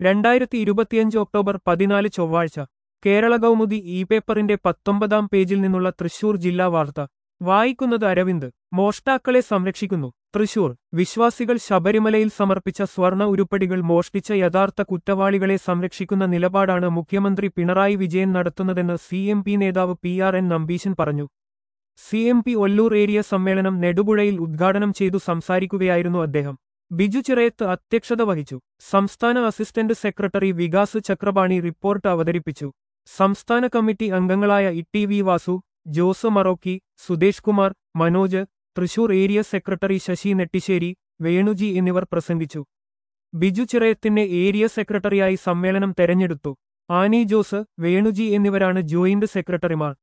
രണ്ടായിരത്തി ഇരുപത്തിയഞ്ച് ഒക്ടോബർ പതിനാല് ചൊവ്വാഴ്ച കേരള കൗമുദി ഇ പേപ്പറിന്റെ പത്തൊമ്പതാം പേജിൽ നിന്നുള്ള തൃശൂർ ജില്ലാ വാർത്ത വായിക്കുന്നത് അരവിന്ദ് മോഷ്ടാക്കളെ സംരക്ഷിക്കുന്നു തൃശൂർ വിശ്വാസികൾ ശബരിമലയിൽ സമർപ്പിച്ച സ്വർണ ഉരുപ്പടികൾ മോഷ്ടിച്ച യഥാർത്ഥ കുറ്റവാളികളെ സംരക്ഷിക്കുന്ന നിലപാടാണ് മുഖ്യമന്ത്രി പിണറായി വിജയൻ നടത്തുന്നതെന്ന് സി എം പി നേതാവ് പി ആർ എൻ നമ്പീശൻ പറഞ്ഞു C M P Ollur area സമ്മേളനം നെടുപുഴയിൽ ഉദ്ഘാടനം ചെയ്തു സംസാരിക്കുകയായിരുന്നു അദ്ദേഹം ബിജു ചിറയത്ത് അധ്യക്ഷത വഹിച്ചു സംസ്ഥാന assistant secretary Vikas Chakrapani report അവതരിപ്പിച്ചു സംസ്ഥാന കമ്മിറ്റി അംഗങ്ങളായ E T V Vasu Jose Marokki Sudesh Kumar Manoj Thrissur area secretary Shashi Nettissery Venuji എന്നിവർ പ്രസംഗിച്ചു ബിജു ചിറയത്തിനെ ഏരിയ സെക്രട്ടറിയായി സമ്മേളനം തെരഞ്ഞെടുത്തു ആനി ജോസ് വേണുജി എന്നിവരാണ് ജോയിന്റ് സെക്രട്ടറിമാർ